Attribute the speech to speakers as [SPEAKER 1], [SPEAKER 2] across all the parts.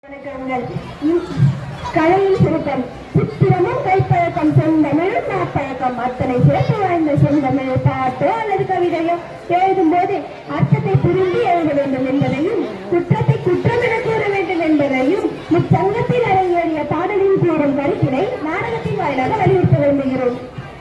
[SPEAKER 1] வணக்கங்கள் ம், கலையில் சுருக்கம் சித்திரமும் கைப்பழக்கம் செந்தமிழும் நாப்பழக்கம் அத்தனை சிறப்பு வாய்ந்த செந்தமிழ் பாட்டோ அல்லது கவிதையோ எழுதும் போது அர்த்தத்தை புரிந்து எழுத வேண்டும் என்பதையும் குற்றத்தை குற்றம் என கூற வேண்டும் என்பதையும் முச்சங்கத்தில் அரங்கேறிய பாடலில் கூறும் கருத்தினை நாடகத்தின் வாயிலாக வலியுறுத்த விரும்புகிறோம்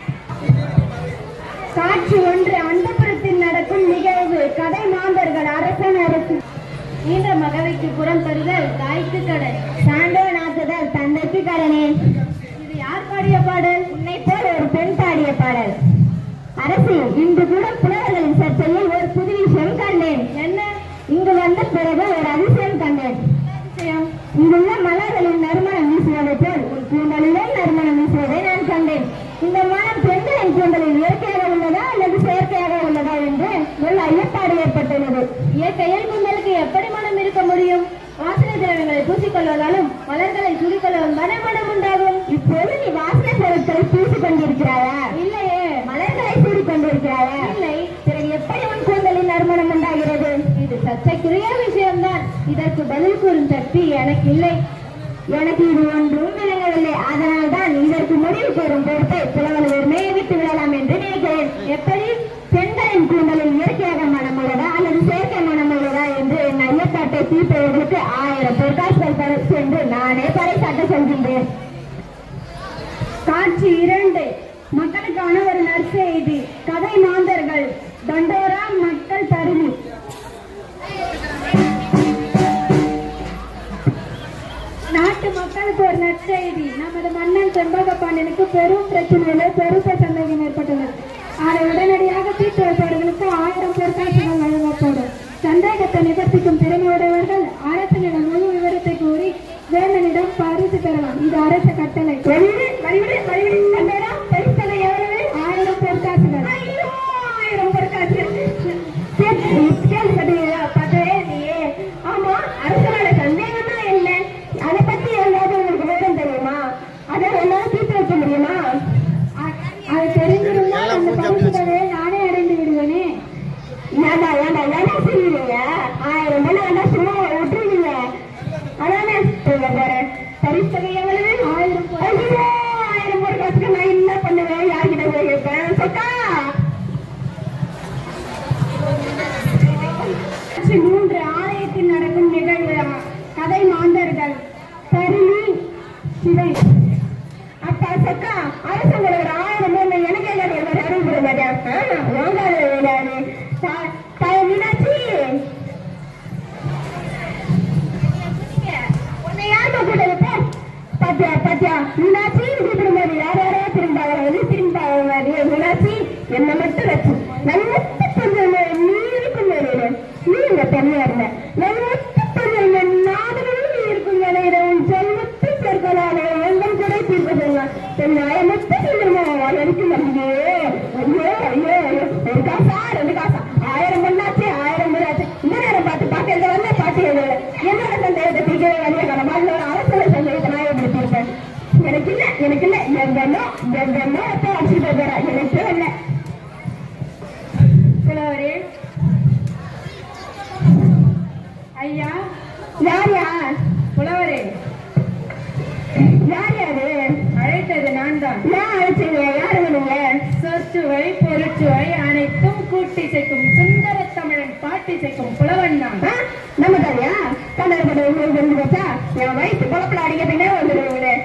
[SPEAKER 1] காட்சி ஒன்று அந்தபுரத்தில் நடக்கும் நிகழ்வு கதை மாந்தர்கள் அரசன் அரசு ஈன்ற மகவைக்கு புறம் தருதல் தாய்க்கு கடன் சாண்டோ நாத்துதல் தந்தைக்கு கடனே இது யார் பாடிய பாடல் உன்னை போல் ஒரு பெண் பாடிய பாடல் அரசு இன்று கூட புலவர்களின் சர்ச்சையில் ஒரு புது விஷயம் கண்டேன் என்ன இங்கு வந்த பிறகு ஒரு அதிசயம் கண்டேன் அதிசயம் இங்குள்ள மலர்களின் நறுமணம் வீசுவதை போல் உன் கூந்தலிலே நறுமணம் வீசுவதை நான் கண்டேன் இந்த மனம் பெண்களின் கூந்தலில் இயற்கையாக உள்ளதா அல்லது செயற்கையாக உள்ளதா என்று உள்ள ஐயப்பாடு ஏற்பட்டுள்ளது இயற்கையில் கூந்தலுக்கு எப்படி மனம் இருக்க முடியும் வாசனை திரவியங்களை பூசிக்கொள்வதாலும் மலர்களை சுடிக்கொள்வதும் தானே மனம் உண்டாகும் இப்போது நீ வாசனை பொருட்களை பூசிக் கொண்டிருக்கிறாயா இல்லையே மலர்களை சூடிக் கொண்டிருக்கிறாயா இல்லை பிறகு எப்படி உன் கூந்தலில் நறுமணம் உண்டாகிறது இது சர்ச்சைக்குரிய விஷயம்தான் இதற்கு பதில் கூறும் சக்தி எனக்கு இல்லை எனக்கு இது ஒன்றும் விளங்கவில்லை அதனால் தான் இதற்கு முடிவு கூறும் பொறுப்பை புலவர்கள் விட்டு விடலாம் என்று நினைக்கிறேன் எப்படி பெண்களின் கூந்தலில் இயற்கையாக மனம் உள்ளதா அல்லது செயற்கை மனம் உள்ளதா என்று என் ஐயப்பாட்டை தீர்ப்பவர்களுக்கு ஆயிரம் பொற்காசுகள் தர சென்று நானே பறைசாட்ட சொல்கின்றேன் காட்சி இரண்டு மக்களுக்கான ஒரு நற்செய்தி கதை மாந்தர்கள் தண்டோரா மக்கள் தருமி நாட்டு மக்களுக்கு ஒரு நற்செய்தி நமது மன்னன் செண்பக பாண்டியனுக்கு பெரும் பிரச்சனையில பெருத்த சந்தேகம் ஏற்பட்டுள்ளது அதை உடனடியாக தீர்த்து வைப்பவர்களுக்கு ஆயிரம் பொற்காசுகள் வழங்கப்படும் சந்தேகத்தை நிவர்த்திக்கும் திறமையுடையவர்கள் அரசனிடம் முழு விவரத்தை கூறி வேந்தனிடம் பரிசு பெறலாம் இது அரசு கட்டளை ஆயிரம் பொற்காசுகள் ஆயிரம் பொற்காசுகள் ஆமா அரசனோட சந்தேகம்னா என்ன அதை பத்தி ஏதாவது உங்களுக்கு விவரம் தெரியுமா அதை என்னால தீர்த்து வைக்க முடியுமா அது தெரிஞ்சிருந்தா அந்த பரிசுகளை நானே அடைந்து விடுவேனே ஏண்டா ஏண்டா என்ன செய்வீங்க ஆயிரம் மணி வேண்டாம் சும்மா விட்டுருவீங்க அதானே பாரு பரிசுகளை எவ்வளவு ஆயிரம் ஐயோ ஆயிரம் ஒரு காசுக்கு நான் என்ன பண்ணுவேன் யார்கிட்ட போய் கேட்பேன் சொக்கா காட்சி மூன்று ஆலயத்தில் நடக்கும் நிகழ்வு கதை மாந்தர்கள் தருமி சிவை அப்பா சொக்கா அரசங்களோட ஒரு ஆயிரம் பேர் எனக்கு என்ன அறிவுறுத்த மாட்டேன் மீனாட்சி உன்னை யாருமா கூட்டது பாத்தியா பாத்தியா மீனாட்சி கூப்பிடும்போது யார் யாரோ திரும்ப வந்து திரும்ப வருவாரு. மீனாட்சி என்ன மட்டும் வச்சு நல்ல கொஞ்சம் நீ இருக்கும் வேலையில நீ இங்க தனியா இருந்த நல்ல கொஞ்சம் நாடுகளும் நீ இருக்கும் வேலையில உன் செல்வத்து சேர்க்கலான எங்கள் கூட தீர்ப்பு செய்யலாம் என் நியாயமத்து சொல்லுமா வளர்க்கும் நம்பியே ஐயோ ஐயோ ஐயோ ஒரு காசா ரெண்டு காசா ஆயிரம் பண்ணாச்சு ஆயிரம் பண்ணாச்சு இந்த நேரம் பார்த்து பாட்டு எழுத வரல பாட்டு எழுத என்னோட சந்தேகத்தை தீர்க்கவே வழிய காலமா இல்ல ஒரு அரசோட சந்தேகத்தை நான் எப்படி தீர்ப்பேன் எனக்கு இல்ல எனக்கு இல்ல என் பெண்ணோ என் பெண்ணோ எப்போ வச்சுட்டு போறா எனக்கு இல்ல புலவரே ஐயா யார் யார் புலவரே யார் யாரு அழைத்தது நான் தான் நான் அழைச்சீங்க யாரு நீங்க சொற்சுவை பொருட்சுவை அனைத்தும் கூட்டி சேர்க்கும் சுந்தர தமிழன் பாட்டி சேர்க்கும் புலவன் தான் நம்ம தாரியா கண்ணாடி படம் உங்களுக்கு தெரிஞ்சு போச்சா என் வயிற்று குழப்பில் அடிக்கிறதுனே வந்துடுவீங்க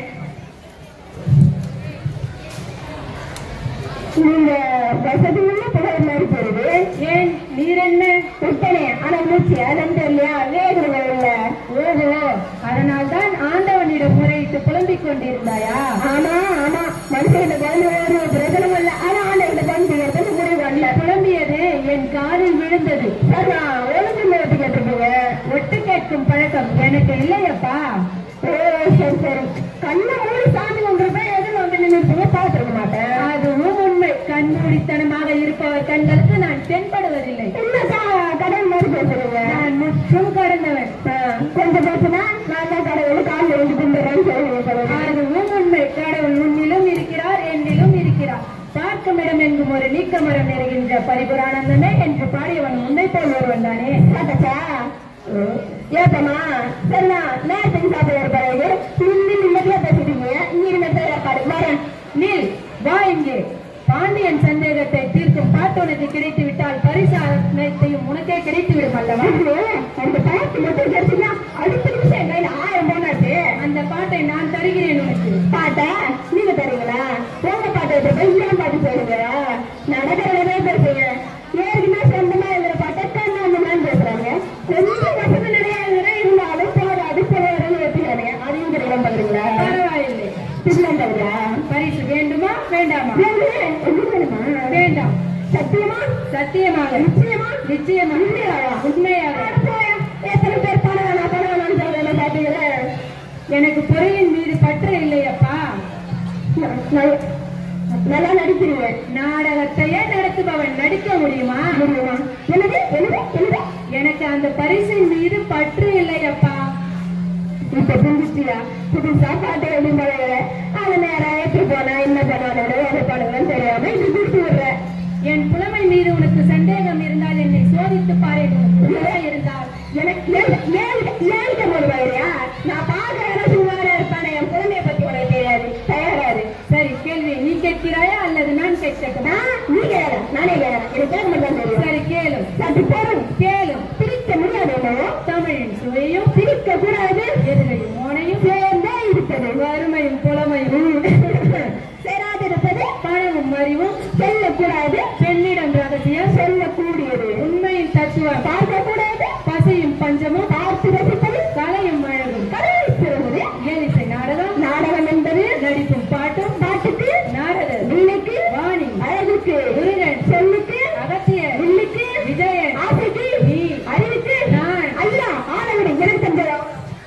[SPEAKER 1] நீங்க வசதி உள்ள புகழ் மாதிரி போகுது ஏன் நீர் என்ன விட்டனே ஆனா மூச்சு அதன் தெரியலையா வேகவே இல்ல ஓஹோ அதனால்தான் ஆண்டவனிடம் முறையிட்டு புலம்பிக் கொண்டிருந்தாயா ஆமா ஆமா மனுஷன் குழந்தை ஒரு பிரச்சனை இல்ல ஆனா ஆண்டவன் குழந்தை முடிவு வரல புலம்பியது என் காதில் விழுந்தது ஒழுங்கு ஒட்டு கேட்டிருக்கீங்க ஒட்டு கேட்கும் பழக்கம் எனக்கு இல்லையப்பா ஓ சரி சரி கண்ணை மூடி சாமி கொண்டிருப்ப எதில் வந்து நின்று பார்த்திருக்க மாட்டேன் அதுவும் உண்மை கண்மூடித்தனமாக இருப்பவர் கண்களுக்கு நான் தென்படுவதில்லை கடவுள் மாதிரி பேசுறீங்க நான் முற்றும் கடந்தவன் கொஞ்சம் பேசுனா நான் தான் கடவுள் காலில் எழுந்து கும்பிடுறேன்னு சொல்லுவீங்க அதுவும் உண்மை கடவுள் உன்னிலும் இருக்கிறார் என்னிலும் இருக்கிறார் பார்க்கும் இடம் எங்கும் ஒரு நீக்க மரம் நிறைகின்ற பரிபுரானந்தமே என்று பாடியவன் உன்னை போல் ஒருவன் தானே ஏப்பமா சரிண்ணா நேரத்துக்கு சாப்பிட பிறகு நின்று நிம்மதியா பேசிட்டீங்க இங்க இருந்த சாப்பாடு வரேன்
[SPEAKER 2] நீல் வா இங்கே பாண்டியன் சந்தேகத்தை தீர்க்கும் பாட்டு உனக்கு கிடைத்து விட்டால் பரிசு அனைத்தையும் உனக்கே கிடைத்து விடும் அல்லவா
[SPEAKER 1] அந்த பாட்டு மட்டும் கிடைச்சுன்னா அடுத்த நிமிஷம் என் கையில ஆயிரம் போனாச்சு
[SPEAKER 2] அந்த பாட்டை நான் தருகிறேன் உனக்கு
[SPEAKER 1] பாட்டா நீங்க தரீங்களா உங்க பாட்டை வச்சுட்டு ஏன் பாட்டு சொல்லுங்க நடக்கிறதே பேசுங்க ஏற்கனவே சொந்தமா இருக்கிற பாட்டை கண்ணாமன்னு பேசுறாங்க கொஞ்சம் வசதி நிறைய இருக்கிற இருந்தாலும் போதாது போதாதுன்னு வச்சுக்கிறாங்க அதையும் கிடைக்காம பாக்குறீங்களா
[SPEAKER 2] பரவாயில்லை
[SPEAKER 1] திருநம் தவிரா
[SPEAKER 2] பரிசு வேண்டுமா வேண்டாமா வேண்டாம்
[SPEAKER 1] சத்தியமா
[SPEAKER 2] சத்தியமாக
[SPEAKER 1] நிச்சயமா
[SPEAKER 2] நிச்சயமா
[SPEAKER 1] உண்மையாவா?
[SPEAKER 2] உண்மையாக
[SPEAKER 1] எத்தனை பேர் பணம் வேணாம் பணம் வேணாம்னு சொல்றேன் பாத்தீங்களா
[SPEAKER 2] எனக்கு பொறையின் மீது பற்று இல்லையப்பா
[SPEAKER 1] நல்ல- நல்லா நடிக்கிறீங்க
[SPEAKER 2] நாடகத்தையே நடத்துபவன் நடிக்க முடியுமா
[SPEAKER 1] முடியுமா என்னது என்னது என்னது
[SPEAKER 2] எனக்கு அந்த பரிசின் மீது பற்று இல்லையப்பா
[SPEAKER 1] இப்ப புரிஞ்சிச்சியா புதுசா பாட்டு எழுதி பழகுற அது நேரம் எப்படி போனா என்ன பண்ணாலும் எதை பண்ணுங்கன்னு தெரியாம இது கொடுத்து விடுற
[SPEAKER 2] என் புலமை மீது உனக்கு சந்தேகம் இருந்தால் என்னை சோதித்து பாரு உனக்கு உண்மை இருந்தால்
[SPEAKER 1] எனக்கு ஏழுக்க போது வரையா நான் பாக்குறேன் சும்மாரா இருப்பானே என் குழந்தைய பத்தி உனக்கு தெரியாது தயாராது
[SPEAKER 2] சரி கேள்வி நீ கேட்கிறாயா அல்லது நான் கேட்கட்டுமா
[SPEAKER 1] நான் நீ கேள நானே கேள எனக்கு கேட்க மட்டும் தெரியும்
[SPEAKER 2] சரி கேளும்
[SPEAKER 1] சற்று பொருள்
[SPEAKER 2] கேளும்
[SPEAKER 1] பிரிக்க முடியாது என்னவோ
[SPEAKER 2] தமிழின் சுவையும்
[SPEAKER 1] பிரிக்க கூடாது
[SPEAKER 2] எதிரையும் மோனையும்
[SPEAKER 1] சேர்ந்தே இருப்பது
[SPEAKER 2] வறுமையும் புலமையும்
[SPEAKER 1] சேராதிருப்பது
[SPEAKER 2] பணமும் அறிவும்
[SPEAKER 1] செல்லக்கூடாது
[SPEAKER 2] பெண்ணிடம் ரகசியம்
[SPEAKER 1] செல்லக்கூடியது
[SPEAKER 2] உண்மையின் தத்துவம்
[SPEAKER 1] பார்க்கக்கூடாது
[SPEAKER 2] பசியும் பஞ்சமும்
[SPEAKER 1] பார்த்து ரசிப்பது
[SPEAKER 2] கலையும் அழகும்
[SPEAKER 1] கடலை சிறந்தது
[SPEAKER 2] ஏலிசை நாடகம்
[SPEAKER 1] நாடகம் என்பது
[SPEAKER 2] நடிப்பும் பாட்டும்
[SPEAKER 1] பாட்டுக்கு
[SPEAKER 2] நாரதர்
[SPEAKER 1] வீணைக்கு
[SPEAKER 2] வாணி
[SPEAKER 1] அழகுக்கு
[SPEAKER 2] முருகன்
[SPEAKER 1] சொல்லுக்கு
[SPEAKER 2] அகத்தியர்
[SPEAKER 1] வில்லுக்கு
[SPEAKER 2] விஜயன்
[SPEAKER 1] ஆசைக்கு
[SPEAKER 2] நீ
[SPEAKER 1] அறிவுக்கு
[SPEAKER 2] நான்
[SPEAKER 1] ஐயா ஆனவிட எனக்கு தந்தரம்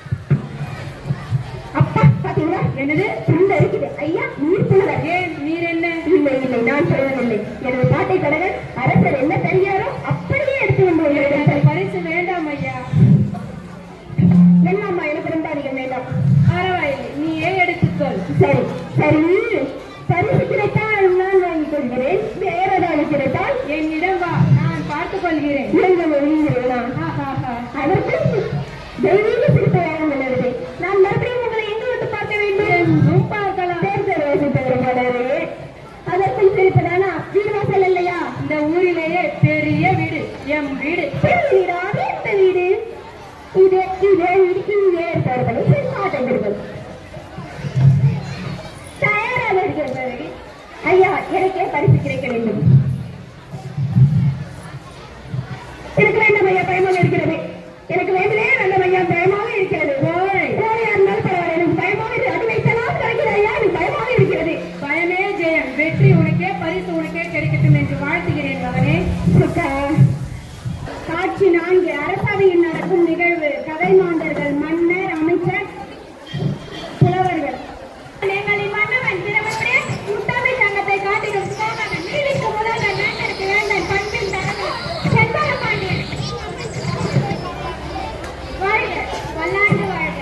[SPEAKER 1] அப்பா பாத்தீங்களா
[SPEAKER 2] என்னது
[SPEAKER 1] புள்ள இருக்குது ஐயா நீர் புலவர்
[SPEAKER 2] ஏன் நீர் என்ன
[SPEAKER 1] இல்லை இல்லை நான் சொல்லவில்லை எனது பாட்டை கடகன் அரசர் என்ன தருகிறாரோ அப்படியே எடுத்து வந்து
[SPEAKER 2] எனக்கு
[SPEAKER 1] உங்களிடம்
[SPEAKER 2] அந்த
[SPEAKER 1] தருகிறேன்.
[SPEAKER 2] பரிசு வேண்டாம் ஐயா
[SPEAKER 1] என்னம்மா எனக்கு ரொம்ப அதிகம் வேண்டாம்
[SPEAKER 2] பரவாயில்லை நீயே எடுத்துக்கொள்
[SPEAKER 1] சரி சரி பரிசு கிடைத்தால் நான் வாங்கிக் கொள்கிறேன் வேற ஏதாவது கிடைத்தால்
[SPEAKER 2] என்னிடம் வா நான் பார்த்துக் கொள்கிறேன்
[SPEAKER 1] எங்க வெளியிடுவேனா
[SPEAKER 2] ஆஹாஹா.
[SPEAKER 1] அதற்கு தெய்வீக சிரிப்பையாக உள்ளது நான் மறுபடியும் உங்களை எங்கு வந்து பார்க்க வேண்டும்
[SPEAKER 2] எங்கும் பார்க்கலாம்
[SPEAKER 1] தேர்தல் வாசிப்பவர் போலவே அதற்குள் சிரிப்பதானா வீடு வாசல் இல்லையா
[SPEAKER 2] இந்த ஊரிலேயே பெரிய வீடு எம் வீடு
[SPEAKER 1] பெரிய வீடா அது எந்த வீடு இது இதே வீடு இங்கே இருப்பவர்களை செல்வாட்டங்கள் தயாராக இருக்கிறது ஐயா எனக்கே பரிசு கிடைக்க வேண்டும் எனக்கு வேண்டாம் ஐயா பயமாக இருக்கிறது எனக்கு வேண்டவே வேண்டாம் ஐயா பயமாக இருக்கிறது கோழையா இருந்தாலும் பரவாயில்ல எனக்கு பயமாக இருக்கு அது வைத்தலாம் கிடைக்கிறது ஐயா எனக்கு பயமாக இருக்கிறது
[SPEAKER 2] பயமே ஜெயம் வெற்றி உனக்கே பரிசு உனக்கே கிடைக்கட்டும் என்று வாழ்த்துகிறேன் மகனே
[SPEAKER 1] சுக்கா. காட்சி நான்கு அரசவையில் நடக்கும் நிகழ்வு கதை மாந்தர்கள் மன்னர் அமைச்சர் புலவர்கள் எங்களின் மன்னவன் திறமையுடைய முத்தாமை சங்கத்தை காட்டிடும் சுதாகரன். நீதிக்கு முதல்வர் வேந்தருக்கு வேந்தன் பண்பின் தலைமை செண்பக பாண்டியன் வாழ்க பல்லாண்டு வாழ்க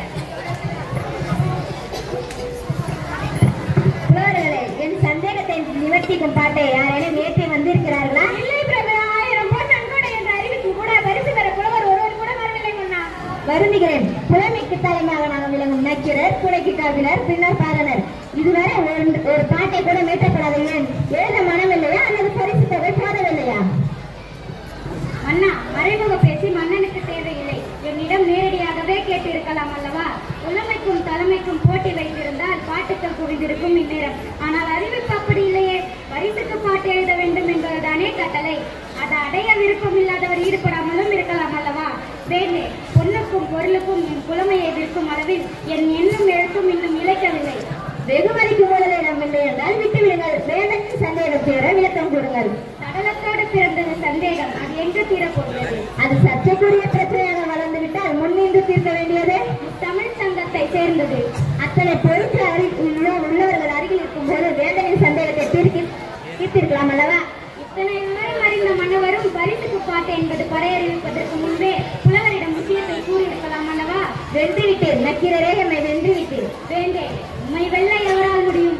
[SPEAKER 1] புலவர்களே என் சந்தேகத்தை நிவர்த்திக்கும் பாட்டை யாரேனும் ஏற்றி வந்திருக்கிறார்களா இல்லை பிரபு ஆயிரம் பொன் நன்கொடை என்ற அறிவிக்கும் கூட பரிசு பெற புலவர் ஒருவர் கூட வரவில்லை முன்னா வருந்துகிறேன் புலமைக்கு தலைமையாக விளங்கும் நக்கிரர் குடைக்கு காவினர் பின்னர் பாரனர் இதுவரை ஒரு ஒரு பாட்டை கூட மீட்டப்படாத ஏன் எழுத மனமில்லையா அல்லது பரிசு தொகை போதவில்லையா
[SPEAKER 3] அண்ணா மறைமுக பேச்சு மன்னனுக்கு தேவையில்லை என்னிடம் நேரடியாகவே கேட்டிருக்கலாம் அல்லவா புலமைக்கும் தலைமைக்கும் போட்டி வைத்திருந்தால் பாட்டுக்கள் குவிந்திருக்கும் இந்நேரம் ஆனால் அறிவிப்பு அப்படி இல்லையே பரிசுக்கு பாட்டு எழுத வேண்டும் என்பதுதானே கட்டளை அதை அடைய விருப்பம் இல்லாதவர் ஈடுபடாமலும் இருக்கலாம் அல்லவா வேண்டே பொண்ணுக்கும் பொருளுக்கும் என் புலமையை விற்கும் அளவில் என் எண்ணும் எழுத்தும் இன்னும் இழைக்கவில்லை
[SPEAKER 1] வெகுமதிக்கு முதலே நம்மில்லை என்றால் விட்டுவிடுங்கள் வேதனைக்கு சந்தேகம் தீர விளக்கம் கொடுங்கள்
[SPEAKER 3] சடலத்தோடு பிறந்தது சந்தேகம் அது எங்கு தீரப்போகிறது
[SPEAKER 1] அது சர்ச்சைக்குரிய பிரச்சனையாக வளர்ந்து விட்டால் முன்னின்று தீர்க்க வேண்டியது
[SPEAKER 3] தமிழ் சங்கத்தை சேர்ந்தது
[SPEAKER 1] அத்தனை பொறுப்பு அருகில் உள்ள- உள்ளவர்கள் அருகில் இருக்கும் போது வேதனையின் சந்தேகத்தை தீர்க்கி தீர்த்திருக்கலாம் அல்லவா
[SPEAKER 3] இத்தனை விவரம் அறிந்த மன்னவரும் பரிசுக்கு பாட்டு என்பது படையறிவிப்பதற்கு முன்பே புலவரிடம் விஷயத்தை கூறியிருக்கலாம் அல்லவா
[SPEAKER 1] வென்றுவிட்டேன் நக்கீரரே எம்மை வென்றுவிட்டேன்
[SPEAKER 3] வேண்டே உம்மை வெல்ல எவரால் முடியும்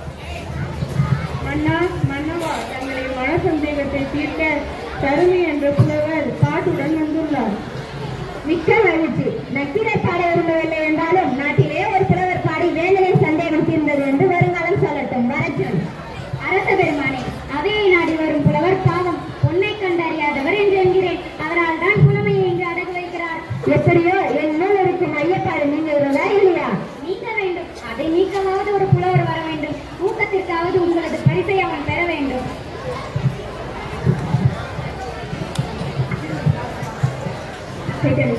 [SPEAKER 2] மன்னா மன்னவா தங்களின் மன சந்தேகத்தை தீர்க்க தருமி என்ற புலவர் பாட்டுடன் வந்துள்ளார்
[SPEAKER 1] மிக்க மகிழ்ச்சி ஆயிற்று நக்கீரை பாட விரும்பவில்லை என்றாலும் நாட்டிலே ஒரு புலவர் பாடி வேந்தனை சந்தேகம் தீர்ந்தது என்று வருங்காலம் சொல்லட்டும் வரட்டும்
[SPEAKER 3] அரச பெருமானே அவையை நாடி வரும் புலவர் பாவம் பொன்னை கண்டறியாதவர் என்று என்கிறேன் அதனால் தான் புலமையை இங்கு அடகு வைக்கிறார்
[SPEAKER 1] எப்படியோ என் மேல் இருக்கும் ஐயப்பாடு நீங்குகிறதா இல்லையா
[SPEAKER 3] நீக்க வேண்டும் அதை நீக்கவாவது ஒரு புலவர் வர வேண்டும் ஊக்கத்திற்காவது உங்களது பரிசை அவன் பெற வேண்டும்
[SPEAKER 1] சரி.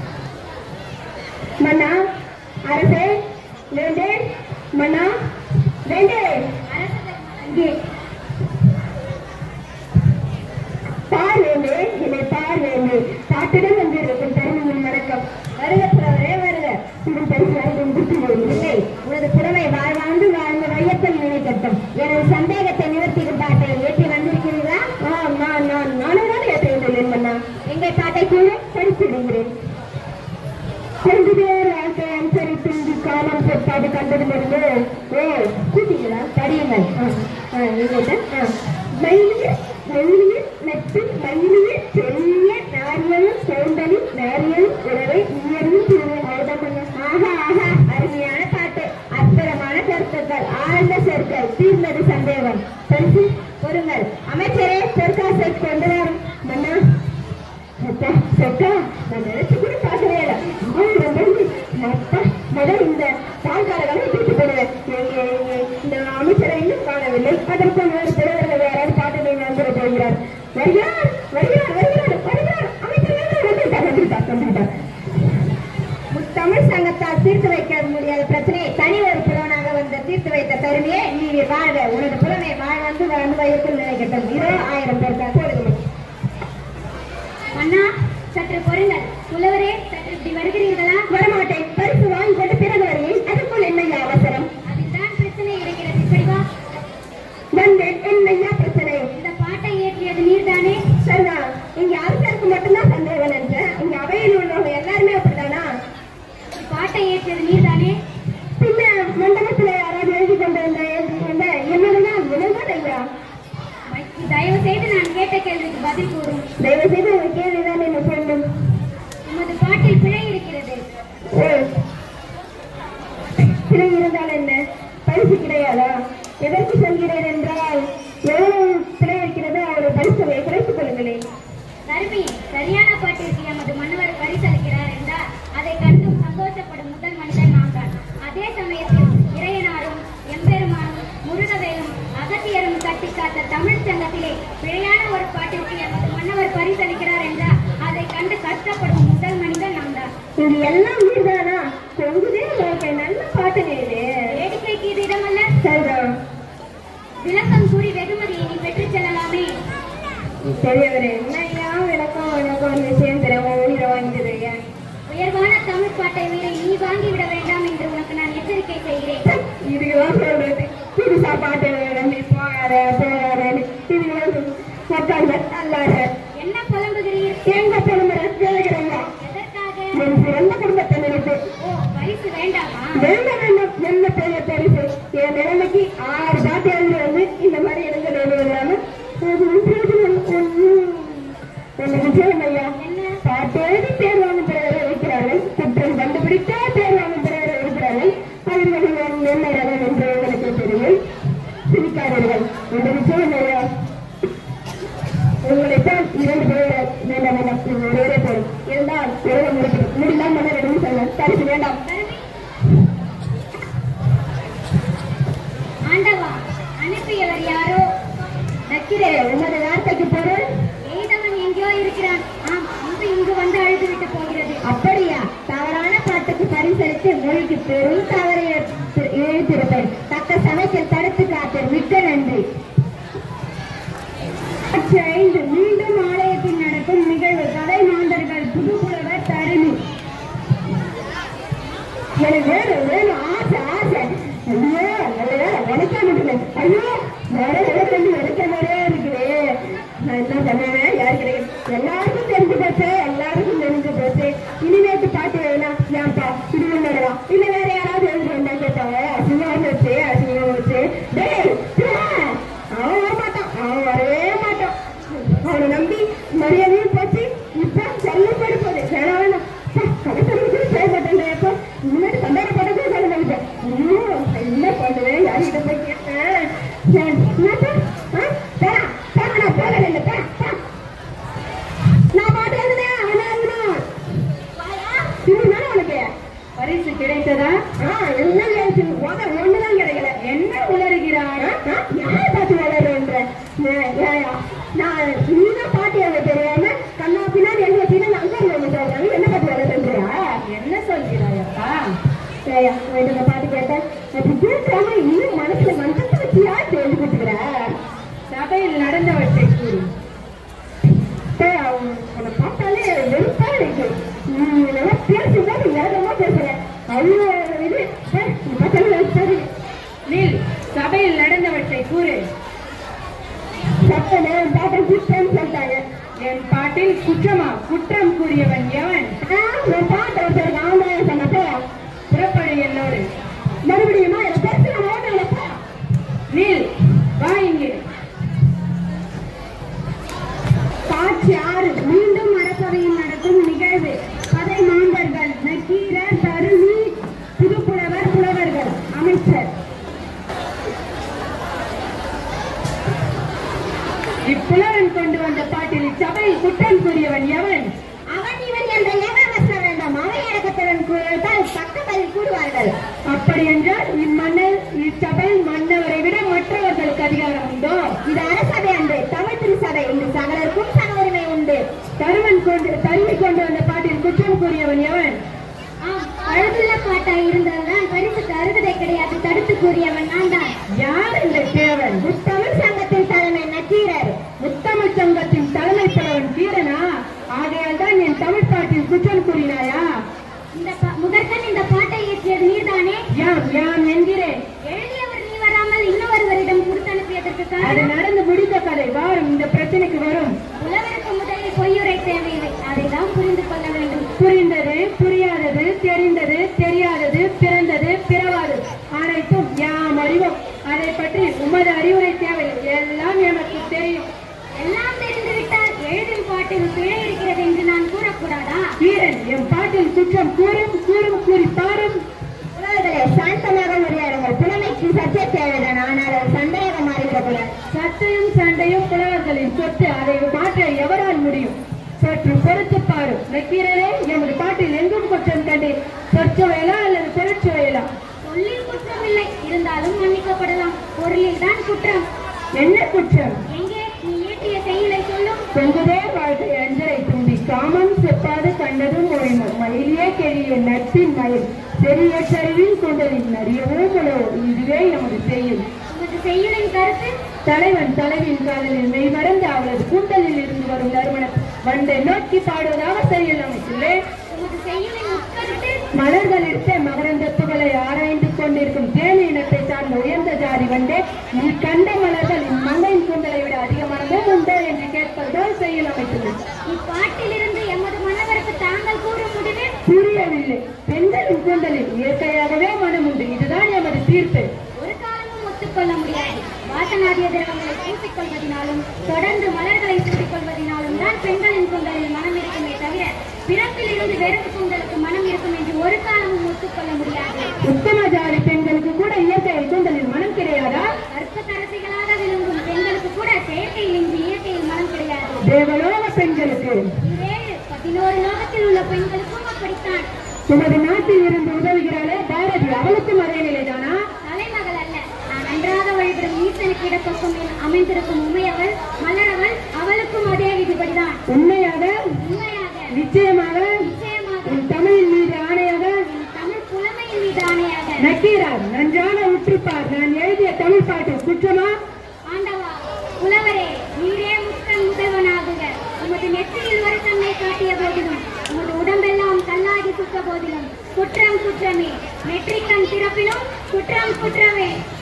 [SPEAKER 1] மன்னா அரசே வேண்டே மன்னா வேண்டே
[SPEAKER 3] அரச பெருமானே,
[SPEAKER 1] இங்கே பார் வேண்டு என்னை பார் வேண்டு பாட்டுடன் வந்திருக்கும் தருணம் வணக்கம் வருக புறவரே வருக உங்கள் பரிசு வாங்கி இல்லை உனது புறவை வாழ்வாண்டு வாழ்ந்த வையத்தில் நினைக்கட்டும் எனது சந்தேகத்தை நிவர்த்திக்கும் பாட்டை ஏற்றி வந்திருக்கிறீர்களா நான் நான் நானே தான் ஏற்றிருந்தேன் மன்னா எங்கள் பாட்டை கூட படித்திடுகிறேன் கொஞ்ச பேர் வாழ்க்கை அனுசரித்து இங்கு காலம் சொற்பாடு கண்டதிலிருந்து ஓ கூட்டிங்களா படியுங்கள் மயிலில் மயிலில் நட்பு மயிலில் பெரிய நாரியலும் சோந்தலும் நாரியலும் உறவை நீயரும் திருவை ஆஹா ஆஹா அருமையான பாட்டு அற்புதமான கருத்துக்கள் ஆழ்ந்த சொற்கள் தீர்ந்தது சந்தேகம் பரிசு பொருங்கள் அமைச்சரே பொற்காசை கொண்டு வரும் மன்னா அத்தா, சொக்கா, நான் நினைச்சு கூட பார்க்கவே இல்லை. ஆயிரம் பேருக்கு, அப்பா, முதல் இந்த பால்காரர்களை தூக்கி போடுவேன். எங்க- எங்க- இந்த அமைச்சரை இன்னும் காணவில்லை அதற்குள் வேறு தலைவர்கள் யாராவது பாட்டு நீங்கள் வந்துட போகிறார் வருகிறார் வருகிறார் வருகிறார் வருகிறார் அமைச்சர் வருகிறார், வந்துவிட்டார் வந்துவிட்டார் வந்துவிட்டார் முத்தமிழ் சங்கத்தால் தீர்த்து வைக்க முடியாத பிரச்சனையை தனி ஒரு புலவனாக வந்த தீர்த்து வைத்த பெருமையே நீ வாழ்க உனது புலமை வாழ் வந்து வாழ்ந்து வயத்தில் நினைக்கட்டும் இதோ ஆயிரம் பேருக்காக கொடுக்கணும்
[SPEAKER 3] மன்னா சற்று பொறுங்கள் புலவரே சற்று இப்படி வருகிறீர்களா
[SPEAKER 1] வரமாட்டேன் பரிசு வாங்கி கொண்டு பிறகு வருவேன் அதுக்குள் என்னையா அவசரம்
[SPEAKER 3] அதில்தான் பிரச்சனை இருக்கிறது இப்படி வா
[SPEAKER 1] வந்தேன் என்னையா பிரச்சனை
[SPEAKER 3] இந்த பாட்டை இயற்றியது நீர்தானே
[SPEAKER 1] சரிதான் இங்க அரசருக்கு மட்டும்தான் சந்தேகம் என்ற இங்க அவையில் உள்ளவங்க எல்லாருமே அப்படிதானா
[SPEAKER 3] பாட்டை இயற்றியது நீர்தானே
[SPEAKER 1] பின்ன மண்டபத்துல யாராவது எழுதி கொண்டு வந்த எழுதி என்னதுதான் வினதான் ஐயா
[SPEAKER 3] தயவு செய்து நான் கேட்ட கேள்விக்கு பதில் கூறும்
[SPEAKER 1] தயவு செய்து உங்க கேள்விதான் என்ன வேண்டும்
[SPEAKER 3] உமது பாட்டில் பிழை இருக்கிறது
[SPEAKER 1] ஓ. பிழை இருந்தால் என்ன பரிசு கிடையாதா எதற்கு சொல்கிறேன் என்றால் எவ்வளவு பிழை இருக்கிறதோ அவ்வளவு பரிசு குறைத்துக் கொள்ளுங்களேன்
[SPEAKER 3] தருமி சரியான பாட்டிற்கு எமது மன்னவர் பரிசளிக்கிறார் என்றால் அதை கண்டும் சந்தோஷப்படும் முதல் மனிதன் நான் தான் அதே சமயத்தில் இறையனாரும் எம்பெருமானும் முருகவேலும் அகத்தியரும் கட்டி காத்த தமிழ் சங்கத்திலே பிழையான ஒரு பாட்டிற்கு எமது மன்னவர் பரிசளிக்கிறார் என்றால் அதை கண்டு கஷ்டப்படும் முதல் மனிதன் நான் தான்
[SPEAKER 1] இது எல்லாம் நீர்தானா கொஞ்சதே உங்களுக்கு நல்ல பாட்டுங்க இது
[SPEAKER 3] வேடிக்கைக்கு இது இடமல்ல
[SPEAKER 1] சரிதான்
[SPEAKER 3] விளக்கம் கூறி வெகுமதியை நீ பெற்றுச் செல்லலாமே
[SPEAKER 1] பெரியவரே என்னையா விளக்கம் விளக்கம் விஷயம் தெரியாம உயிரை வாங்கிடுறீங்க
[SPEAKER 3] உயர்வான தமிழ் பாட்டை மீறி நீ வாங்கிவிட வேண்டாம் என்று உனக்கு நான் எச்சரிக்கை செய்கிறேன்
[SPEAKER 1] இதுக்குதான் சொல்றது புதுசா பாட்டு நம்பி போகாத போகாதன்னு இதுக்குதான் மத்தாங்க அல்லாத
[SPEAKER 3] என்ன புலம்புகிறீர்
[SPEAKER 1] எங்க பொழுது கேட்கிறேங்க
[SPEAKER 3] எதற்காக
[SPEAKER 1] என் பிறந்த குடும்பத்தை நினைத்து
[SPEAKER 3] ஓ பரிசு வேண்டாமா
[SPEAKER 1] வேண்டாம் வேண்டாம் என்ன பெரிய பரிசு என் நிலைமைக்கு ஆறு பாட்டு எழுதி வந்து இந்த மாதிரி எழுத வேணும் இல்லாம அது பிரயோஜனம் ஒண்ணும். என்ன விஷயம் ஐயா
[SPEAKER 3] என்ன
[SPEAKER 1] பாட்டேடி பேர் வாங்கும் பிறகு இருக்கிறார்கள் குற்றம் கண்டுபிடித்தே பேர் வாங்கும் பிறகு இருக்கிறார்கள் அவர்கள் நான் என்ன ரகம் என்று உங்களுக்கு தெரியும் சிரிக்காதீர்கள் இந்த விஷயம் ஐயா உங்களைத்தான் இரண்டு பேர் வேண்டாம் வேண்டாம் இது ஒரே போதும் இருந்தால் எழுத முடியும் முடிந்தால் மன்னர் இடம் சொல்ல பரிசு வேண்டாம்
[SPEAKER 3] தருமி ஆண்டவா அனுப்பியவர் யாரோ
[SPEAKER 1] நக்கிறே உமது வார்த்தைக்கு பொருள்
[SPEAKER 3] எய்தவன் எங்கேயோ இருக்கிறான் ஆம் இது இங்கு வந்து அழுது விட்டு போகிறது
[SPEAKER 1] அப்படியா தவறான பாட்டுக்கு பரிசளித்து மொழிக்கு பெரும் தவறை எடுத்து- இழுத்திருப்பேன் தக்க சமயத்தில் தடுத்து காத்தேன் மிக்க நன்றி காட்சி ஐந்து மீண்டும் ஆலயத்தில் நடக்கும் நிகழ்வு கதை மாந்தர்கள் புதுப்புலவர் தருணி எனக்கு வேணும் வேணும் ஆசை ஆசை ஐயோ ஐயோ, உனக்கே முடியல ஐயோ வேற இடத்துல எடுக்க மாதிரியே இருக்குது நான் என்ன பண்ணுவேன் யாரு கிடையாது எல்லாருக்கும் தெரிஞ்சு போச்சு எல்லாருக்கும் தெரிஞ்சு போச்சு இனிமேட்டு பாட்டு வேணாம் ஏன்பா இது முன்னாடிவா இல்ல வேற யாராவது எழுதி வந்தா கேட்டாங்க அசிங்கமா வச்சு அசிங்கமா வச்சு டேய் சிவா, அவன் வரமாட்டான் அவன் வரவே மாட்டான் அவனை நம்பி மரியாதையும் போச்சு இப்ப செல்லம் படுப்பது வேணாம் வேணாம் கடைசி முன்னாடி சந்தேகப்பட்டதே சொல்ல மாட்டேன் இன்னும் என்ன பண்ணுவேன் யார்கிட்ட போய் கேட்டேன் சரி, என்னப்பா? ஆ? பேரா, பேரா, நான் போகல இல்லை, பே, பே. நான் பாட்டு எழுதுனேன், அவனா எழுதுனான். இதுதானே உனக்கு?
[SPEAKER 2] பரிசு கிடைத்ததா
[SPEAKER 1] ஆ, எல்லாம் எழுதி, உனக்கு ஒண்ணுதான் கிடைக்கல.
[SPEAKER 2] என்ன உளறுகிறாய்
[SPEAKER 1] ஆ? ஆ? யாரை பார்த்து வளருன்ற? ஏ- ஏயா, நான் நீதான் பாட்டு எழுத தெரியாம கண்ணா பின்னாடி எழுத வச்சுட்டு நான் அங்க இருந்து சொல்றேன். என்ன பார்த்து வளருன்றியா?
[SPEAKER 2] என்ன சொல்கிறாய் அப்பா
[SPEAKER 1] ஏய்யா, நான் இந்த பாட்டு கேட்டேன். அது கேட்காம இன்னும் மனசுல மனசத்தை வச்சியா தேடி கொடுத்துக்கிற?
[SPEAKER 2] சபையில் நடந்தவற்றை கூறு
[SPEAKER 1] ஏய், அவன் உன்னை பார்த்தாலே வெறுப்பா இருக்கு. நீ இதெல்லாம் பேசும்போது வேகமா பேசுற. அவ்வளோ இது. ஏய், நீ பார்த்தாலே வெறுப்பா இருக்கு.
[SPEAKER 2] நில் சபையில் நடந்தவற்றை கூறு
[SPEAKER 1] சத்தமே, பாட்டை கூப்பிட்டேன்னு சொல்லிட்டாங்க.
[SPEAKER 2] என் பாட்டில் குற்றமா குற்றம் கூறியவன் எவன்
[SPEAKER 1] ஆ, உன் பாட்டு ஒருத்தருக்கு அவன் தான் சொன்னப்ப,
[SPEAKER 2] புறப்படு என்னோடு
[SPEAKER 1] மறுபடியுமா இதை பேசி நான் ஓடுறேன்ப்பா.
[SPEAKER 2] நில் வா இங்கே
[SPEAKER 1] காட்சி ஆறு மீண்டும் மரசபையில் நடக்கும் நிகழ்வு கதை மாந்தர்கள் நக்கீரர் தருணி புதுப்புலவர் புலவர்கள் அமைச்சர்
[SPEAKER 2] இப்புலவன் கொண்டு வந்த பாட்டில் இச்சபையில் குற்றம் கூறியவன் எவன்
[SPEAKER 1] அவன் இவன் என்ற ஏகம் பேச வேண்டாம் அவை அடக்கத்துடன் கூறியதால் பக்கத்தில் கூடுவார்கள்
[SPEAKER 2] அப்படி என்றால் இம்மன்னர் இச்சபையில் மன்னவரை விட மற்றவர்களுக்கு அதிகாரம் உண்டோ
[SPEAKER 1] இது அரசபை அன்று தமிழ் திருசபை இன்று சகலருக்கும் சக உரிமை உண்டு
[SPEAKER 2] தருவன் கொண்டு தருவி கொண்டு வந்த பாட்டில் குற்றம் கூறியவன் எவன்
[SPEAKER 3] ஆம் அழகுள்ள பாட்டாய் இருந்ததுதான் பரிசுக்கு அருகதை கிடையாது தடுத்து கூறியவன் நான் தான்
[SPEAKER 2] யார் இந்த தேவன்
[SPEAKER 1] தமிழ் சங்கத்தின் தலைமை நக்கீரர்
[SPEAKER 2] முத்தமிழ் சங்கத்தின் தலைமை புலவன் கீரனா ஆகையால் தான் என் தமிழ் பாட்டில் குற்றம் கூறினாயா
[SPEAKER 3] இந்த பா- முதற்கண் இந்த பாட்டை இயற்றியது நீர்தானே
[SPEAKER 2] யாம் யாம் என்கிறேன்
[SPEAKER 3] எழுதியவர் நீ வராமல் இன்னொருவரிடம் கொடுத்தனுப்பியதற்கு
[SPEAKER 2] அது
[SPEAKER 3] காரணம்
[SPEAKER 2] நடந்து முடிந்த கதை வாரும் இந்த பிரச்சனைக்கு வரும்
[SPEAKER 3] உழவருக்கு முதலில் பொய்யுரை தேவையில்லை அதை தான் புரிந்து கொள்ள வேண்டும்
[SPEAKER 2] புரிந்தது புரியாதது தெரிந்தது தெரியாதது பிறந்தது பிறவாதது அனைத்தும் யாம் அறிவோம் அதை பற்றி உமது அறிவுரை தேவையில்லை எல்லாம் எமக்கு தெரியும்
[SPEAKER 3] எல்லாம் தெரிந்துவிட்டால் எழுதும் பாட்டில் பிழை இருக்கிறது என்று நான் கூறக்கூடாதா
[SPEAKER 2] வீரன் என் பாட்டில் குற்றம் கூறும் கூறும் கூறி பாரும்
[SPEAKER 1] உலகளே சாந்தமாக உரையாடுங்கள் புலமைக்கு சர்ச்சை தேவைதான் ஆனால் அது சந்தேகம் மாறிவிடக்கூடாது
[SPEAKER 2] சட்டையும் சண்டையும் புலவர்களின் சொத்து அதை மாற்ற எவரால் முடியும் சற்று பொறுத்து பாரு நக்கீரரே எமது பாட்டில் எங்கும் குற்றம் கண்டேன் சொற்சுவையலா அல்லது பொருட்சுவையலா
[SPEAKER 3] சொல்லில் குற்றமில்லை இருந்தாலும் மன்னிக்கப்படலாம் பொருளில் தான் குற்றம்
[SPEAKER 2] என்ன குற்றம்
[SPEAKER 3] எங்கே நீ இயற்றிய செயலை சொல்லும்
[SPEAKER 2] பொங்குதே வாழ்க்கை அஞ்சரை தும்பி காமம் செப்பாது கண்டதும் ஓய்மோ மயிலே கெழிய நட்பின் மயில் பெரிய சரிவின் கொண்டதின் அறியவும் உழவோ இதுவே எமது செய்யும்
[SPEAKER 3] உமது செயலின் கருத்து
[SPEAKER 2] தலைவன் தலைவின் காதலில் மெய்மறந்து அவளது கூந்தலில் இருந்து வரும் நறுமணம் வண்டை நோக்கி பாடுவதாக செய்யல் அமைத்துள்ளே
[SPEAKER 3] உமது செயலின் உட்கருத்து
[SPEAKER 2] மலர்கள் இருக்க மகரந்த துகளை ஆராய்ந்து கொண்டிருக்கும் தேனி இனத்தை சார்ந்த உயர்ந்த ஜாதி வண்டே நீ கண்ட மலர்கள் இம்மங்கையின் கூந்தலை விட அதிகமானதோ உண்டோ என்று கேட்பதுதான் செய்யல் அமைத்துள்ளது
[SPEAKER 3] இப்பாட்டிலிருந்து எமது மன்னவருக்கு தாங்கள் கூறும் முடிவு
[SPEAKER 2] புரியவில்லை பெண்களின் கூந்தலில் இயற்கையாகவே மனம் உண்டு இதுதான் எமது தீர்ப்பு
[SPEAKER 3] ஒரு காலமும் ஒத்துக்கொள்ள முடியாது வாசனாதிய திரவங்களை பூசிக்கொள்வதினாலும் தொடர்ந்து மலர்களை சூடிக்கொள்வதினாலும் தான் பெண்களின் கூந்தலில் மனம் இருக்குமே தவிர பிறப்பில் இருந்து வெறும் கூந்தலுக்கு மனம் இருக்கும் என்று ஒரு காலமும் ஒத்துக்கொள்ள முடியாது
[SPEAKER 2] உத்தம ஜாதி பெண்களுக்கு கூட இயற்கையில் கூந்தலில் மனம் கிடையாதா
[SPEAKER 3] கற்பத்தரசிகளாக விளங்கும் பெண்களுக்கு கூட செயற்கையில் இன்றி இயற்கையில் மனம் கிடையாது
[SPEAKER 2] தேவலோக பெண்களுக்கு
[SPEAKER 3] ஏழு பதினோரு லோகத்தில் உள்ள பெண்களுக்கும் அப்படித்தான்
[SPEAKER 2] உமது நாட்டில் இருந்து உதவுகிறாளே பாரதி அவளுக்கும் அதே நிலைதானா
[SPEAKER 3] தலைமகள் அல்ல நான் நன்றாக வழிபடும் ஈசனுக்கு இடப்பக்கம் அமைந்திருக்கும் உமையவள் மலரவள் அவளுக்கும் அதே விதிபடிதான்
[SPEAKER 2] உண்மையாக
[SPEAKER 3] உண்மையாக
[SPEAKER 2] நிச்சயமாக
[SPEAKER 3] நிச்சயமாக
[SPEAKER 2] உன் தமிழின் மீது ஆணையாக
[SPEAKER 3] என் தமிழ் புலமையின் மீது ஆணையாக
[SPEAKER 2] நக்கீரார் நன்றாக உற்றுப்பார் நான் எழுதிய தமிழ் பாட்டு குற்றமா
[SPEAKER 3] ஆண்டவா புலவரே நீரே முக்கன் முதல்வனாகுக உமது நெற்றியில் ஒரு கண்ணை காட்டிய போதிலும் உமது உடம்பெல்லாம் கல்லாகி சுட்ட போதிலும் குற்றம் குற்றமே நெற்றிக்கண் திறப்பிலும் குற்றம் குற்றமே